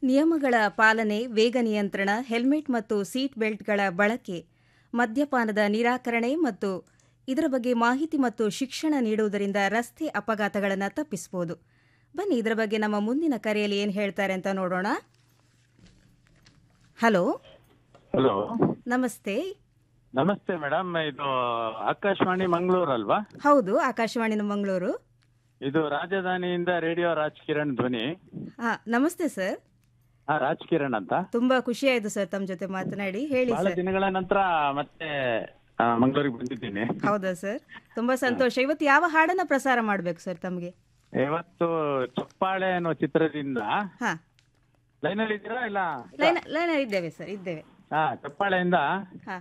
ನಿಯಮಗಳ ಪಾಲನೆ ವೇಗ ನಿಯಂತ್ರಣ ಹೆಲ್ಮೆಟ್ ಮತ್ತು ಸೀಟ್ ಬೆಲ್ಟ್ಗಳ ಬಳಕೆ ಮದ್ಯಪಾನದ ನಿರಾಕರಣೆ ಮತ್ತು ಇದರ ಬಗ್ಗೆ ಮಾಹಿತಿ ಮತ್ತು ಶಿಕ್ಷಣ ನೀಡುವುದರಿಂದ ರಸ್ತೆ ಅಪಘಾತಗಳನ್ನು ತಪ್ಪಿಸಬಹುದು ಬನ್ನಿ ಇದರ ಬಗ್ಗೆ ನಮ್ಮ ಮುಂದಿನ ಕರೆಯಲ್ಲಿ ಏನು ಹೇಳ್ತಾರೆ ಅಂತ ನೋಡೋಣ ಹಲೋ ಹಲೋ ನಮಸ್ತೆ ನಮಸ್ತೆ ಮೇಡಮ್ ಇದು ಆಕಾಶವಾಣಿ ಮಂಗಳೂರು ಅಲ್ವಾ ಹೌದು ಆಕಾಶವಾಣಿ ಮಂಗಳೂರು ಇದು ರಾಜಧಾನಿಯಿಂದ ರೇಡಿಯೋ ರಾಜ್ ಕಿರಣ್ ಧ್ವನಿ ಹಾ ನಮಸ್ತೆ ಸರ್ ಹಾ ರಾಜ್ ಕಿರಣ್ ಅಂತ ತುಂಬಾ ಖುಷಿ ಆಯ್ತು ಸರ್ ತಮ್ಮ ಜೊತೆ ಮಾತನಾಡಿ ಹೇಳಿ ಬಹಳ ಸರ್ ದಿನಗಳ ನಂತರ ಮತ್ತೆ ಆ, ಮಂಗಳೂರಿಗೆ ಬಂದಿದ್ದೀನಿ ಹೌದಾ ಸರ್ ತುಂಬಾ ಸಂತೋಷ ಇವತ್ತು ಯಾವ ಹಾಡನ್ನ ಪ್ರಸಾರ ಮಾಡ್ಬೇಕು ಸರ್ ತಮಗೆ ಇವತ್ತು ಚಪ್ಪಾಳೆ ಅನ್ನೋ ಚಿತ್ರದಿಂದ ಹಾ ಲೈನಲ್ಲಿ ಇದ್ದೀರಾ ಇಲ್ಲ ಲೈನ್ ಲೈನ್ ಇದ್ದೇವೆ ಸರ್ ಇದ್ದೇವೆ ಹಾ ಚಪ್ಪಾಳೆಯಿಂದ ಹಾ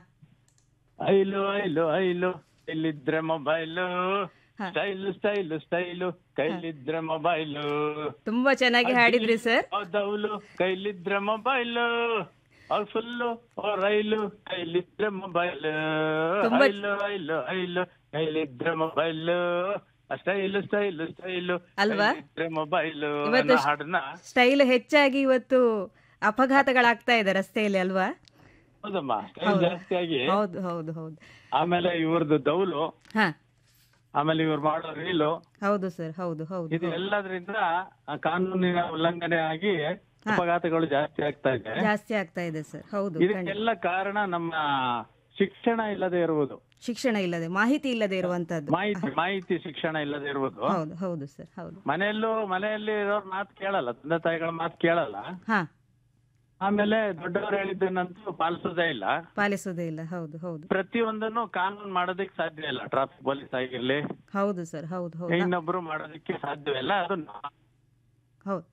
ಐಲು ಐಲು ಐಲು ಇಲ್ಲಿದ್ರೆ ಮೊಬೈಲು ಹಾ. ಸ್ಟೈಲು ಸ್ಟೈಲು ಸ್ಟೈಲು ಕೈಲಿದ್ರೆ ಮೊಬೈಲು ತುಂಬಾ ಚೆನ್ನಾಗಿ ಹಾಡಿದ್ರಿ ಸರ್ ದೌಲು ಕೈಲಿದ್ರೆ ಮೊಬೈಲು ಫುಲ್ಲು ರೈಲು ಕೈಲಿದ್ರೆ ಮೊಬೈಲ್ ತುಂಬಾ- ಐಲು ಐಲು ಐಲು ಕೈಲಿದ್ರೆ ಮೊಬೈಲ್ ಸ್ಟೈಲು ಸ್ಟೈಲು ಸ್ಟೈಲು ಅಲ್ವಾ? ಕೈಲಿದ್ರೆ ಮೊಬೈಲು ಇವತ್ತು ಅನ್ನೋ ಹಾಡನ್ನ ಸ್ಟೈಲ್ ಹೆಚ್ಚಾಗಿ ಇವತ್ತು ಅಪಘಾತಗಳಾಗ್ತಾ ಇದೆ ರಸ್ತೆಯಲ್ಲಿ ಅಲ್ವಾ ಹೌದಮ್ಮ ಸ್ಟೈಲ್ ಜಾಸ್ತಿಯಾಗಿ ಹೌದು ಹೌದು ಹೌದು ಆಮೇಲೆ ಇವ್ರದ್ದು ದೌಲು ಹಾ ಆಮೇಲೆ ಇವ್ರು ಮಾಡೋ ರೀಲು ಹೌದು ಸರ್ ಹೌದು ಹೌದು ಇದು ಎಲ್ಲದರಿಂದ ಆ ಕಾನೂನಿನ ಉಲ್ಲಂಘನೆ ಆಗಿ ಅಪಘಾತಗಳು ಜಾಸ್ತಿ ಆಗ್ತಾ ಇದೆ ಜಾಸ್ತಿ ಆಗ್ತಾ ಇದೆ ಸರ್ ಹೌದು ಖಂಡಿತ. ಇದಕ್ಕೆಲ್ಲ ಕಾರಣ ನಮ್ಮ ಶಿಕ್ಷಣ ಇಲ್ಲದೆ ಇರುವುದು ಶಿಕ್ಷಣ ಇಲ್ಲದೆ ಮಾಹಿತಿ ಇಲ್ಲದೆ ಇರುವಂತದ್ದು ಮಾಹಿತಿ ಮಾಹಿತಿ ಶಿಕ್ಷಣ ಇಲ್ಲದೆ ಇರುವುದು ಹೌದು ಹೌದು ಸರ್ ಹೌದು ಮನೆಯಲ್ಲೂ ಮನೆಯಲ್ಲಿ ಇರೋರ್ ಮಾತು ಕೇಳಲ್ಲ ತಂದೆ ತಾಯಿಗಳ ಮಾತು ಕೇಳಲ್ಲ ಹಾ ಆಮೇಲೆ ದೊಡ್ಡವರು ಹೇಳಿದ್ದನ್ನಂತೂ ಪಾಲಿಸೋದೇ ಇಲ್ಲ ಪಾಲಿಸೋದೇ ಇಲ್ಲ ಹೌದು ಹೌದು ಪ್ರತಿಯೊಂದನ್ನು ಕಾನೂನು ಮಾಡೋದಕ್ಕೆ ಸಾಧ್ಯ ಇಲ್ಲ ಟ್ರಾಫಿಕ್ ಪೊಲೀಸ್ ಆಗಿರ್ಲಿ ಹೌದು ಸರ್ ಹೌದು ಹೌದು ಇನ್ನೊಬ್ರು ಮಾಡೋದಕ್ಕೆ ಸಾಧ್ಯವಿಲ್ಲ ಅದು ನಾ- ಹೌದು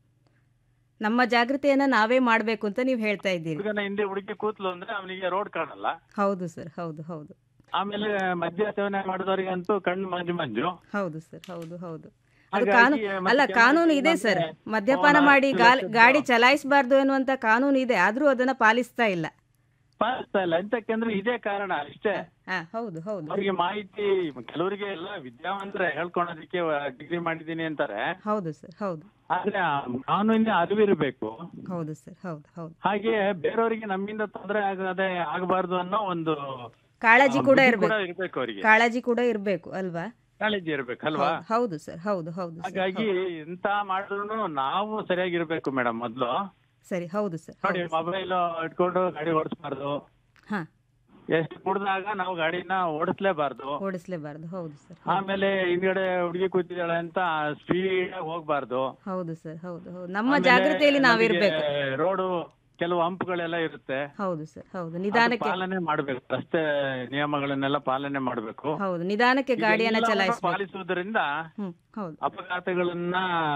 ನಮ್ಮ ಜಾಗೃತಿಯನ್ನ ನಾವೇ ಮಾಡ್ಬೇಕು ಅಂತ ನೀವು ಹೇಳ್ತಾ ಇದ್ದೀರಿ ಹುಡುಗನ ಹಿಂದೆ ಹುಡುಗಿ ಕೂತ್ಲು ಅಂದ್ರೆ ಅವನಿಗೆ ರೋಡ್ ಕಾಣಲ್ಲ ಹೌದು ಸರ್ ಹೌದು ಹೌದು ಆಮೇಲೆ ಮದ್ಯ ಸೇವನೆ ಮಾಡಿದವರಿಗಂತೂ ಕಣ್ಣು ಮಂಜು ಮಂಜು ಹೌದು ಸರ್ ಹೌದು ಹೌದು ಅದು ಹಾಗಾಗಿ ಕಾನೂನು ಮತ್ತೆ ಅಲ್ಲ ಕೆಲವೊಂದು ಕಾನೂನು ಇದೆ ಸರ್ ಮತ್ತೆ ಮದ್ಯಪಾನ ಅವನ ಮಾಡಿ ಗಾಲ್- ಸುರಕ್ಷತೆ- ಗಾಡಿ ಚಲಾಯಿಸಬಾರ್ದು ಎನ್ನುವಂತ ಕಾನೂನು ಇದೆ ಆದ್ರೂ ಅದನ್ನ ಪಾಲಿಸ್ತಾ ಇಲ್ಲ ಪಾಲಿಸ್ತಾ ಇಲ್ಲ ಎಂತಕ್ಕೆಂದ್ರೆ ಇದೇ ಕಾರಣ ಅಷ್ಟೇ ಹಾ ಹೌದು ಹೌದು ಅವರಿಗೆ ಮಾಹಿತಿ ಕೆಲವರಿಗೆ ಎಲ್ಲ ವಿದ್ಯಾವಂತರೆ ಹೇಳ್ಕೊಳೋದಕ್ಕೆ ಡಿಗ್ರಿ ಮಾಡಿದೀನಿ ಅಂತಾರೆ ಹೌದು ಸರ್ ಹೌದು ಆದ್ರೆ ಆ ಕಾನೂನಿನ ಅರಿವಿರಬೇಕು ಹೌದು ಸರ್ ಹೌದು ಹೌದು ಹಾಗೆ ಬೇರೆಯವರಿಗೆ ನಮ್ಮಿಂದ ತೊಂದರೆ ಆಗದೆ ಆಗಬಾರ್ದು ಅನ್ನೋ ಒಂದು ಕಾಳಜಿ ಕೂಡ ಬುದ್ಧಿ ಇರ್ಬೇಕು ಕೂಡ ಇರ್ಬೇಕು ಅವರಿಗೆ ಕಾಳಜಿ ಕೂಡ ಇರ್ಬೇಕು ಅಲ್ವಾ ಕಾಳಜಿ ಇರ್ಬೇಕಲ್ವಾ ಹೌದು- ಹೌದು ಸರ್ ಹೌದು ಹೌದು ಸರ್ ಹಾಗಾಗಿ ಎಂತ ಮಾಡಿದ್ರು ನಾವು ಸರಿಯಾಗಿರ್ಬೇಕು ಮೇಡಮ್ ಮೊದ್ಲು ಸರಿ ಹೌದು ಸರ್ ನೋಡಿ ಮೊಬೈಲ್ ಇಟ್ಕೊಂಡು ಗಾಡಿ ಓಡಿಸ್ಬಾರ್ದು ಹಾ ಎಷ್ಟು ಕುಡ್ದಾಗ ನಾವು ಗಾಡಿನ ಓಡಿಸ್ಲೇಬಾರ್ದು ಓಡಿಸ್ಲೇಬಾರ್ದು ಹೌದು ಸರ್ ಆಮೇಲೆ ಹಿಂದ್ಗಡೆ ಹುಡುಗಿ ಕೂತಿದ್ದಾಳೆ ಅಂತ ಸ್ಪೀಡ್ ಹೋಗ್ಬಾರ್ದು ಹೌದು ಸರ್ ಹೌದು ಹೌದು ನಮ್ಮ ಜಾಗೃತಿಯಲ್ಲಿ ನಾವಿರ್ಬೇಕು ರೋಡು ಕೆಲವು ಹಂಪ್ಗಳೆಲ್ಲ ಇರುತ್ತೆ ಹೌದು ಸರ್ ಹೌದು ಅದು ನಿಧಾನಕ್ಕೆ ಪಾಲನೆ ಮಾಡ್ಬೇಕು ರಸ್ತೆ ನಿಯಮಗಳನ್ನೆಲ್ಲ ಪಾಲನೆ ಮಾಡ್ಬೇಕು ಹೌದು ನಿಧಾನಕ್ಕೆ ಗಾಡಿಯನ್ನ ಇದೆಲ್ಲವನ್ನ ಚಲಾಯಿಸ್ಬೇಕು ಪಾಲಿಸುವುದರಿಂದ ಹ್ಮ್ ಹೌದು ಅಪಘಾತಗಳನ್ನ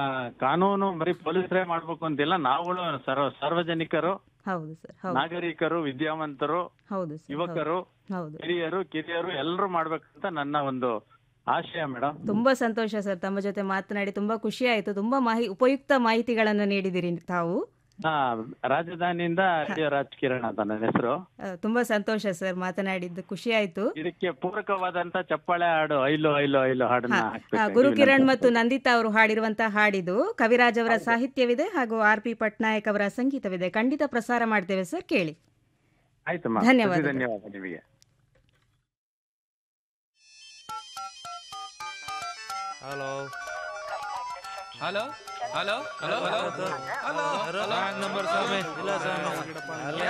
ಕಾನೂನು ಬರೀ ಪೊಲೀಸರೇ ಮಾಡ್ಬೇಕು ಅಂತಿಲ್ಲ ನಾವುಗಳು ಸರ್ವ ಸಾರ್ವಜನಿಕರು ಹೌದು ಸರ್ ಹೌದು ನಾಗರಿಕರು ವಿದ್ಯಾವಂತರು ಹೌದು ಸರ್ ಹೌದು. ಯುವಕರು ಹೌದು ಹಿರಿಯರು ಕಿರಿಯರು ಎಲ್ಲರೂ ಮಾಡ್ಬೇಕಂತ ನನ್ನ ಒಂದು ಆಶಯ ಮೇಡಮ್ ತುಂಬಾ ಸಂತೋಷ ಸರ್ ತಮ್ಮ ಜೊತೆ ಮಾತನಾಡಿ ತುಂಬಾ ಖುಷಿ ಆಯ್ತು ತುಂಬಾ ಮಾಹಿ ಉಪಯುಕ್ತ ಮಾಹಿತಿಗಳನ್ನ ನೀಡಿದಿರಿ ತಾವು ಹಾ ರಾಜಧಾನಿಯಿಂದ ರೇಡಿಯೋ ರಾಜ್ ಕಿರಣ್ ಅಂತ ನನ್ನ ಹೆಸರು ಆ, ತುಂಬಾ ಸಂತೋಷ ಸರ್ ಮಾತನಾಡಿದ್ದು ಖುಷಿ ಆಯ್ತು ಇದಕ್ಕೆ ಪೂರಕವಾದಂತ ಚಪ್ಪಾಳೆ ಹಾಡು ಐಲು ಐಲು ಐಲು ಹಾಡನ್ನ ಆ, ಹಾಕ್ಬೇಕಾಗಿ ಗುರು ಕಿರಣ್ ವಿನಂತಿ. ಮತ್ತು ನಂದಿತಾ ಅವರು ಹಾಡಿರುವಂತಹ ಹಾಡಿದು ಕವಿರಾಜ್ ಅವರ ಸಾಹಿತ್ಯವಿದೆ ಹಾಗೂ ಆರ್ ಪಿ ಪಟ್ನಾಯಕ್ ಅವರ ಸಂಗೀತವಿದೆ ಖಂಡಿತ ಪ್ರಸಾರ ಮಾಡ್ತೇವೆ ಸರ್ ಕೇಳಿ ಆಯ್ತಮ್ಮ ಧನ್ಯವಾದಗಳು. ಧನ್ಯವಾದ ನಿಮಗೆ hello hello hello hello hello hello number ಸ್ವಾಮಿ ಇಲ್ಲ ಸ್ವಾಮಿ